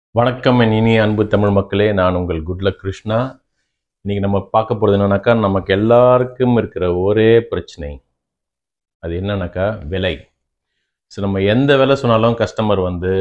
வணக்கம் என் இனிய அன்பு தமிழ் மக்களே நான் உங்கள் குட்லக் கிருஷ்ணா இன்னைக்கு நம்ம பார்க்க போகிறது என்னன்னாக்கா நமக்கு எல்லாருக்கும் இருக்கிற ஒரே பிரச்சனை அது என்னன்னாக்கா விலை ஸோ நம்ம எந்த விலை சொன்னாலும் கஸ்டமர் வந்து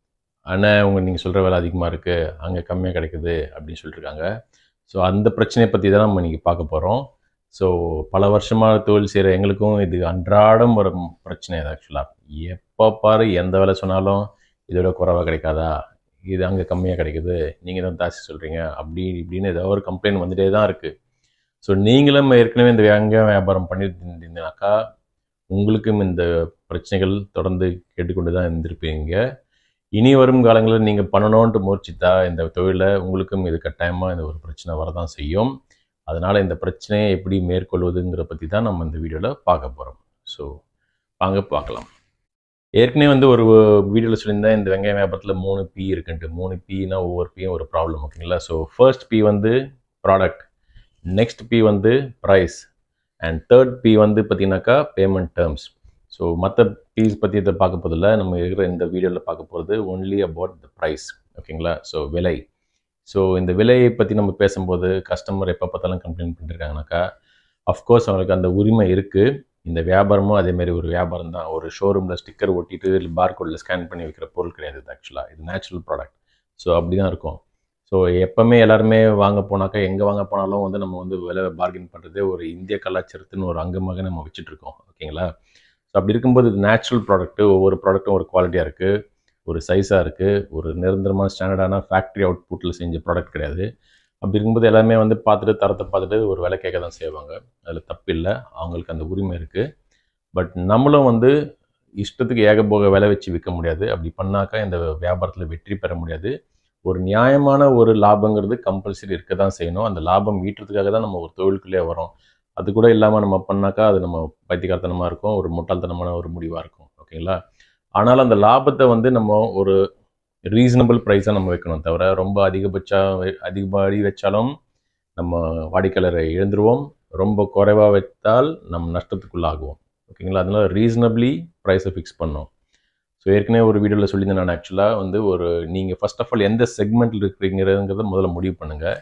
அண்ணன் உங்கள் நீங்கள் சொல்கிற விலை அதிகமாக இருக்குது அங்கே கம்மியாக கிடைக்குது அப்படின்னு சொல்லிட்டுருக்காங்க ஸோ அந்த பிரச்சனையை பற்றி தான் நம்ம இன்னைக்கு பார்க்க போகிறோம் ஸோ பல வருஷமாக தொழில் செய்கிற எங்களுக்கும் இது அன்றாடம் ஒரு பிரச்சனை இது ஆக்சுவலாக எப்போ பாரு எந்த விலை சொன்னாலும் இதோட குறைவாக கிடைக்காதா இது அங்கே கம்மியாக கிடைக்குது நீங்கள் தான் ஜாஸ்தி சொல்கிறீங்க அப்படி இப்படின்னு ஏதோ ஒரு கம்ப்ளைண்ட் வந்துட்டே தான் இருக்குது ஸோ நீங்களும் ஏற்கனவே இந்த வெங்காய வியாபாரம் பண்ணிட்டு இருந்தீங்கன்னாக்கா உங்களுக்கும் இந்த பிரச்சனைகள் தொடர்ந்து கேட்டுக்கொண்டு தான் இருந்திருப்பீங்க இனி வரும் காலங்களில் நீங்கள் பண்ணணுன்ட்டு முயற்சித்தா இந்த தொழிலை உங்களுக்கும் இது கட்டாயமாக இந்த ஒரு பிரச்சனை வரதான் செய்யும் அதனால் இந்த பிரச்சனையை எப்படி மேற்கொள்வதுங்கிற பற்றி தான் நம்ம இந்த வீடியோவில் பார்க்க போகிறோம் ஸோ வாங்க பார்க்கலாம் ஏற்கனவே வந்து ஒரு வீடியோவில் சொல்லியிருந்தேன் இந்த வெங்காய வியாபாரத்தில் மூணு பி இருக்குன்ட்டு மூணு பினா ஒவ்வொரு பியும் ஒரு ப்ராப்ளம் ஓகேங்களா ஸோ ஃபர்ஸ்ட் பி வந்து ப்ராடக்ட் நெக்ஸ்ட் பி வந்து ப்ரைஸ் அண்ட் தேர்ட் பி வந்து பார்த்தீங்கன்னாக்கா பேமெண்ட் டேர்ம்ஸ் ஸோ மற்ற பீஸ் பற்றி இதை பார்க்க போதில்ல நம்ம இருக்கிற இந்த வீடியோவில் பார்க்க போகிறது ஒன்லி அபவுட் த ப்ரைஸ் ஓகேங்களா ஸோ விலை ஸோ இந்த விலையை பற்றி நம்ம பேசும்போது கஸ்டமர் எப்போ பார்த்தாலும் கம்ப்ளைண்ட் பண்ணிருக்காங்கனாக்கா அஃப்கோர்ஸ் அவங்களுக்கு அந்த உரிமை இருக்குது இந்த வியாபாரமும் அதேமாரி ஒரு வியாபாரம் தான் ஒரு ஷோரூமில் ஸ்டிக்கர் ஒட்டிட்டு இல்லை பார்கோடில் ஸ்கேன் பண்ணி வைக்கிற பொருள் கிடையாது இது ஆக்சுவலாக இது நேச்சுரல் ப்ராடக்ட் ஸோ அப்படி தான் இருக்கும் ஸோ எப்போவுமே எல்லாருமே வாங்க போனாக்கா எங்கே வாங்க போனாலும் வந்து நம்ம வந்து விலை பார்கெயின் பண்ணுறதே ஒரு இந்திய கலாச்சாரத்தின் ஒரு அங்கமாக நம்ம வச்சுட்டு இருக்கோம் ஓகேங்களா ஸோ அப்படி இருக்கும்போது இது நேச்சுரல் ப்ராடக்ட்டு ஒவ்வொரு ப்ராடக்ட்டும் ஒரு குவாலிட்டியாக இருக்குது ஒரு சைஸாக இருக்குது ஒரு நிரந்தரமான ஸ்டாண்டர்டான ஃபேக்ட்ரி அவுட்புட்டில் செஞ்ச ப்ராடக்ட் கிடையாது அப்படி இருக்கும்போது எல்லாமே வந்து பார்த்துட்டு தரத்தை பார்த்துட்டு ஒரு விலை கேட்க தான் செய்வாங்க அதில் தப்பு இல்லை அவங்களுக்கு அந்த உரிமை இருக்குது பட் நம்மளும் வந்து இஷ்டத்துக்கு ஏகபோக விலை வச்சு விற்க முடியாது அப்படி பண்ணாக்கா இந்த வியாபாரத்தில் வெற்றி பெற முடியாது ஒரு நியாயமான ஒரு லாபங்கிறது கம்பல்சரி இருக்க தான் செய்யணும் அந்த லாபம் ஈட்டுறதுக்காக தான் நம்ம ஒரு தொழிலுக்குள்ளே வரோம் அது கூட இல்லாமல் நம்ம பண்ணாக்கா அது நம்ம பைத்தியக்காரத்தனமாக இருக்கும் ஒரு முட்டாள்தனமான ஒரு முடிவாக இருக்கும் ஓகேங்களா ஆனால் அந்த லாபத்தை வந்து நம்ம ஒரு ரீசனபிள் ப்ரைஸாக நம்ம வைக்கணும் தவிர ரொம்ப அதிகபட்சம் அதிகப்படி வச்சாலும் நம்ம வாடிக்கையாளரை இழந்துருவோம் ரொம்ப குறைவாக வைத்தால் நம்ம நஷ்டத்துக்குள்ளாகுவோம் ஓகேங்களா அதனால ரீசனபிளி ப்ரைஸை ஃபிக்ஸ் பண்ணோம் ஸோ ஏற்கனவே ஒரு வீடியோவில் சொல்லியிருந்தேன் நான் ஆக்சுவலாக வந்து ஒரு நீங்கள் ஃபர்ஸ்ட் ஆஃப் ஆல் எந்த செக்மெண்ட்டில் இருக்கிறீங்கிறத முதல்ல முடிவு பண்ணுங்கள்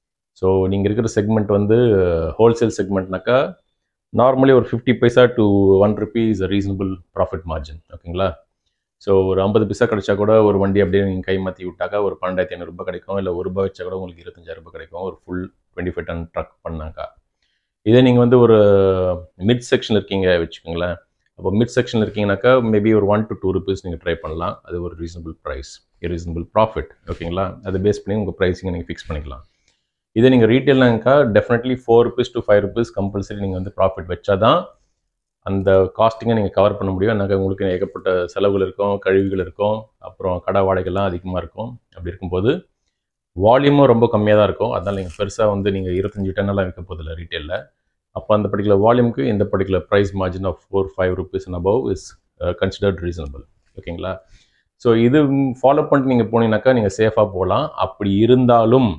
ஸோ நீங்கள் இருக்கிற செக்மெண்ட் வந்து ஹோல்சேல் செக்மெண்ட்னாக்கா நார்மலி ஒரு fifty paisa to one rupee is a reasonable profit margin ஓகேங்களா ஸோ ஒரு ஐம்பது பைசா கிடைச்சா கூட ஒரு வண்டி அப்படியே நீங்கள் கை மாற்றி விட்டாக்கா ஒரு பன்னெண்டாயிரத்தி ஐநூறுரூபா கிடைக்கும் இல்லை ஒரு ரூபாய் வச்சா கூட உங்களுக்கு இருபத்தஞ்சாயிரம் ரூபாய் கிடைக்கும் ஒரு full twenty five ton truck பண்ணாக்கா இதே நீங்கள் வந்து ஒரு மிட் செக்ஷன் இருக்கீங்க வச்சுக்கோங்களேன் அப்போ மிட் செக்ஷன் இருக்கீங்கனாக்கா மேபி ஒரு ஒன் டு டூ ருபீஸ் நீங்கள் ட்ரை பண்ணலாம் அது ஒரு ரீசனபிள் ப்ரைஸ் ரீசனபிள் ப்ராஃபிட் ஓகேங்களா அதை பேஸ் பண்ணி உங்கள் ப்ரைஸிங்கை நீங்கள் ஃபிக்ஸ் பண்ணிக்கலாம் இதே நீங்கள் ரீட்டெயில்னாக்கா definitely four rupees to five rupees compulsory நீங்கள் வந்து ப்ராஃபிட் வச்சா தான் அந்த காஸ்ட்டிங்கை நீங்கள் கவர் பண்ண முடியும் எனக்கு உங்களுக்கு ஏகப்பட்ட செலவுகள் இருக்கும் கழிவுகள் இருக்கும் அப்புறம் கடை வாடகைலாம் அதிகமாக இருக்கும் அப்படி இருக்கும்போது வால்யூமும் ரொம்ப கம்மியாக தான் இருக்கும் அதனால் நீங்கள் பெருசாக வந்து நீங்கள் இருபத்தஞ்சி டன்னெல்லாம் விற்க போதில்லை ரீட்டெயிலில் அப்போ அந்த பர்டிகுலர் வால்யூமுக்கு இந்த particular price margin of four five rupees and above is considered reasonable ஓகேங்களா ஸோ இது ஃபாலோ பண்ணிட்டு நீங்கள் போனீங்கன்னாக்கா நீங்கள் சேஃபாக போகலாம் அப்படி இருந்தாலும்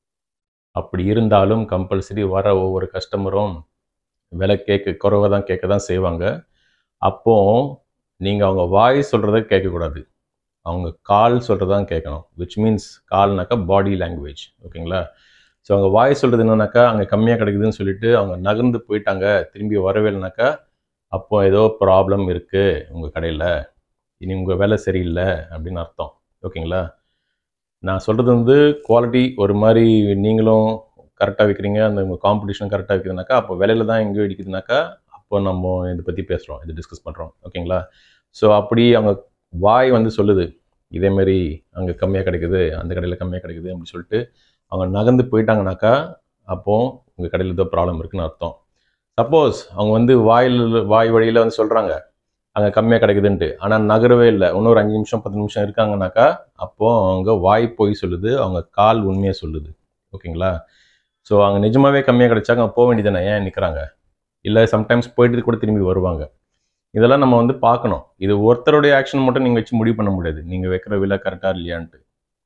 அப்படி இருந்தாலும் கம்பல்சரி வர ஒவ்வொரு கஸ்டமரும் விலை கேட்க குறைவாக தான் கேட்க தான் செய்வாங்க அப்போ நீங்கள் அவங்க வாய் சொல்கிறத கேட்கக்கூடாது அவங்க கால் சொல்கிறதான் கேட்கணும் விச் மீன்ஸ் கால்னாக்கா பாடி லாங்குவேஜ் ஓகேங்களா ஸோ அவங்க வாய் சொல்கிறது என்னன்னாக்கா அங்கே கம்மியாக கிடைக்குதுன்னு சொல்லிட்டு அவங்க நகர்ந்து போயிட்டாங்க திரும்பி வரவே இல்லைனாக்கா அப்போ ஏதோ ப்ராப்ளம் இருக்குது உங்கள் கடையில் இனி உங்கள் வேலை சரியில்லை அப்படின்னு அர்த்தம் ஓகேங்களா நான் சொல்கிறது வந்து குவாலிட்டி ஒரு மாதிரி நீங்களும் கரெக்டாக விற்கிறீங்க அந்த உங்கள் காம்படிஷன் கரெக்டாக விற்குதுனாக்கா அப்போ விலையில தான் எங்கேயோ இடிக்குதுனாக்கா அப்போ நம்ம இதை பற்றி பேசுகிறோம் இது டிஸ்கஸ் பண்ணுறோம் ஓகேங்களா ஸோ அப்படி அவங்க வாய் வந்து சொல்லுது இதேமாரி அங்கே கம்மியாக கிடைக்குது அந்த கடையில் கம்மியாக கிடைக்குது அப்படின்னு சொல்லிட்டு அவங்க நகர்ந்து போயிட்டாங்கனாக்கா அப்போது உங்கள் கடையில் ஏதோ ப்ராப்ளம் இருக்குன்னு அர்த்தம் சப்போஸ் அவங்க வந்து வாயில் வாய் வழியில் வந்து சொல்கிறாங்க அங்கே கம்மியாக கிடைக்குதுன்ட்டு ஆனால் நகரவே இல்லை இன்னொரு அஞ்சு நிமிஷம் பத்து நிமிஷம் இருக்காங்கனாக்கா அப்போது அவங்க வாய் போய் சொல்லுது அவங்க கால் உண்மையை சொல்லுது ஓகேங்களா ஸோ அவங்க நிஜமாகவே கம்மியாக கிடைச்சாங்க போக வேண்டியதானே ஏன் நிற்கிறாங்க இல்லை சம்டைம்ஸ் போயிட்டு கூட திரும்பி வருவாங்க இதெல்லாம் நம்ம வந்து பார்க்கணும் இது ஒருத்தருடைய ஆக்ஷன் மட்டும் நீங்கள் வச்சு முடிவு பண்ண முடியாது நீங்கள் வைக்கிற விலை கரெக்டாக இல்லையான்ட்டு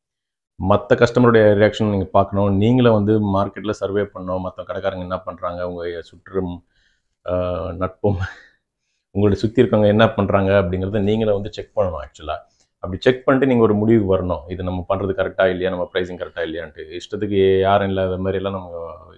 மற்ற கஸ்டமருடைய ரியாக்ஷன் நீங்கள் பார்க்கணும் நீங்களும் வந்து மார்க்கெட்டில் சர்வே பண்ணணும் மற்ற கடைக்காரங்க என்ன பண்ணுறாங்க உங்கள் சுற்றும் நட்பும் உங்களுடைய சுற்றி இருக்கவங்க என்ன பண்ணுறாங்க அப்படிங்கிறத நீங்களே வந்து செக் பண்ணணும் ஆக்சுவலாக அப்படி செக் பண்ணிட்டு நீங்கள் ஒரு முடிவுக்கு வரணும் இது நம்ம பண்ணுறது கரெக்டாக இல்லையா நம்ம ப்ரைஸிங் கரெக்டாக இல்லையான்ட்டு இஷ்டத்துக்கு யாரும் இல்லாத மாதிரிலாம் நம்ம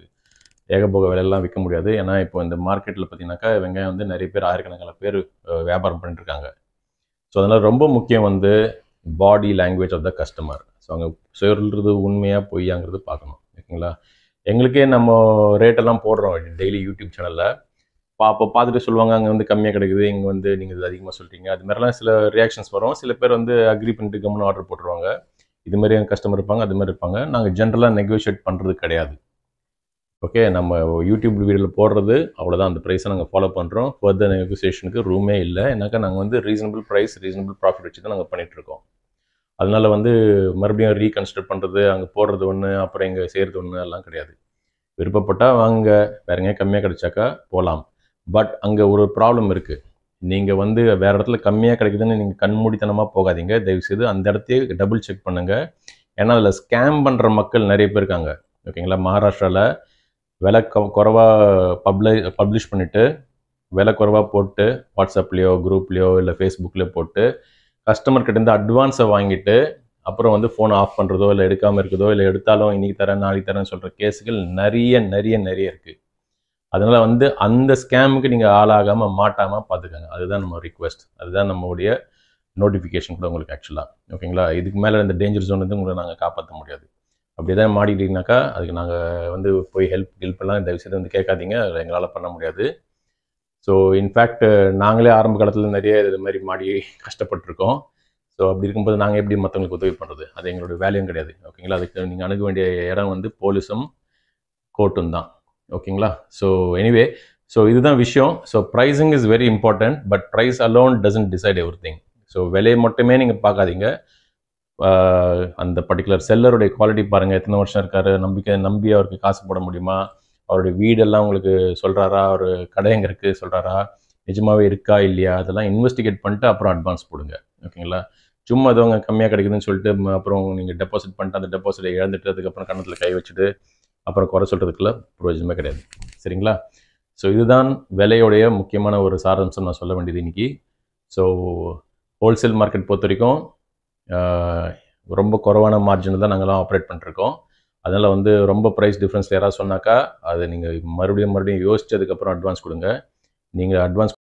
ஏகபோக விலையெல்லாம் விற்க முடியாது ஏன்னா இப்போ இந்த மார்க்கெட்டில் பார்த்தீங்கன்னாக்கா வெங்காயம் வந்து நிறைய பேர் ஆயிரக்கணக்கான பேர் அஹ், வியாபாரம் பண்ணிட்டு இருக்காங்க ஸோ அதனால் ரொம்ப முக்கியம் வந்து body language of the customer so அவங்க சொல்கிறது உண்மையாக பொய்யாங்கிறது பார்க்கணும் ஓகேங்களா எங்களுக்கே நம்ம ரேட்டெல்லாம் போடுறோம் டெய்லி யூடியூப் சேனலில் அப்போ பார்த்துட்டு சொல்லுவாங்க அங்கே வந்து கம்மியாக கிடைக்குது இங்கே வந்து நீங்கள் இது அதிகமாக சொல்லிட்டீங்க அது மாதிரிலாம் சில ரியாக்ஷன்ஸ் வரும் சில பேர் வந்து அக்ரி பண்ணிட்டு கம்முன்னு ஆர்டர் போட்டுருவாங்க இது மாதிரி எங்கள் கஸ்டமர் இருப்பாங்க அது மாதிரி இருப்பாங்க நாங்கள் ஜென்ரலாக நெகோஷியேட் பண்ணுறது கிடையாது ஓகே நம்ம யூடியூப் வீடியோவில் போடுறது அவ்வளோதான் அந்த ப்ரைஸை நாங்கள் ஃபாலோ பண்ணுறோம் ஃபர்தர் நெகோசியேஷனுக்கு ரூமே இல்லை ஏன்னாக்கா நாங்கள் வந்து ரீசனபிள் ப்ரைஸ் ரீசனபிள் ப்ராஃபிட் வச்சு தான் நாங்கள் பண்ணிகிட்ருக்கோம் அதனால வந்து மறுபடியும் ரீகன்ஸ்ட்ரக்ட் பண்ணுறது அங்கே போடுறது ஒன்று அப்புறம் இங்கே செய்கிறது ஒன்று எல்லாம் கிடையாது விருப்பப்பட்டால் வாங்க வேற எங்கேயா கம்மியாக கிடைச்சாக்கா போகலாம் பட் அங்கே ஒரு ப்ராப்ளம் இருக்குது நீங்கள் வந்து வேறு இடத்துல கம்மியாக கிடைக்குதுன்னு நீங்கள் கண்மூடித்தனமாக போகாதீங்க தயவுசெய்து அந்த இடத்தையே டபுள் செக் பண்ணுங்கள் ஏன்னா அதில் ஸ்கேம் பண்ணுற மக்கள் நிறைய பேர் இருக்காங்க ஓகேங்களா மகாராஷ்டிராவில் விலை குறைவாக பப்ளை பப்ளிஷ் பண்ணிவிட்டு விலை குறைவாக போட்டு வாட்ஸ்அப்லேயோ குரூப்லேயோ இல்லை ஃபேஸ்புக்லேயோ போட்டு கஸ்டமர் கிட்டேருந்து அட்வான்ஸை வாங்கிட்டு அப்புறம் வந்து ஃபோன் ஆஃப் பண்ணுறதோ இல்லை எடுக்காமல் இருக்குதோ இல்லை எடுத்தாலும் இன்னைக்கு தரேன் நாளைக்கு தரேன்னு சொல்கிற கேஸுகள் நிறைய நிறைய நிறைய இருக்குது அதனால் வந்து அந்த ஸ்கேமுக்கு நீங்கள் ஆளாகாமல் மாட்டாமல் பார்த்துக்கங்க அதுதான் நம்ம ரிக்வெஸ்ட் அதுதான் நம்மளுடைய நோட்டிஃபிகேஷன் கூட உங்களுக்கு ஆக்சுவலாக ஓகேங்களா இதுக்கு மேலே இந்த டேஞ்சர் ஜோன் வந்து உங்களை நாங்கள் காப்பாற்ற முடியாது அப்படி எதாவது மாட்டிக்கிட்டீங்கனாக்கா அதுக்கு நாங்கள் வந்து போய் ஹெல்ப் ஹெல்ப் எல்லாம் தயவுசெய்து வந்து கேட்காதீங்க அதை எங்களால் பண்ண முடியாது ஸோ இன்ஃபேக்ட் நாங்களே ஆரம்ப காலத்தில் நிறைய இது மாதிரி மாடி கஷ்டப்பட்டிருக்கோம் ஸோ அப்படி இருக்கும்போது நாங்கள் எப்படி மற்றவங்களுக்கு உதவி பண்ணுறது அது எங்களோட வேலையும் கிடையாது ஓகேங்களா அதுக்கு நீங்கள் அணுக வேண்டிய இடம் வந்து போலீஸும் கோர்ட்டும் தான் ஓகேங்களா ஸோ எனிவே ஸோ இதுதான் விஷயம் so pricing is very important but price alone doesn't decide everything so விலையை மட்டுமே நீங்கள் பார்க்காதீங்க ஆஹ் அந்த பர்டிகுலர் செல்லருடைய குவாலிட்டி பாருங்கள் எத்தனை வருஷம் இருக்காரு நம்பிக்கை நம்பி அவருக்கு காசு போட முடியுமா அவருடைய வீடெல்லாம் உங்களுக்கு சொல்கிறாரா அவர் கடை எங்கே இருக்குது சொல்கிறாரா நிஜமாவே இருக்கா இல்லையா அதெல்லாம் இன்வெஸ்டிகேட் பண்ணிட்டு அப்புறம் அட்வான்ஸ் போடுங்க ஓகேங்களா சும்மா அதுவங்க கம்மியாக கிடைக்குதுன்னு சொல்லிட்டு ம- அப்புறம் நீங்கள் டெபாசிட் பண்ணிட்டு அந்த டெபாசிட்டை இழந்துட்டு அதுக்கப்புறம் கன்னத்தில் கை வச்சுட்டு அப்புறம் குறை சொல்கிறதுக்குள்ள பிரயோஜனமே கிடையாது சரிங்களா ஸோ இதுதான் விலையோடைய முக்கியமான ஒரு சாராம்சம் நான் சொல்ல வேண்டியது இன்னைக்கு ஸோ ஹோல்சேல் மார்க்கெட் பொறுத்த வரைக்கும் ஆஹ், ரொம்ப குறைவான மார்ஜினில் தான் நாங்கள்லாம் ஆப்ரேட் பண்ணிருக்கோம் அதனால் வந்து ரொம்ப ப்ரைஸ் டிஃப்ரென்ஸ் யாராவது சொன்னாக்கா அதை நீங்கள் மறுபடியும் மறுபடியும் யோசிச்சதுக்கப்புறம் அட்வான்ஸ் கொடுங்க நீங்கள் அட்வான்ஸ்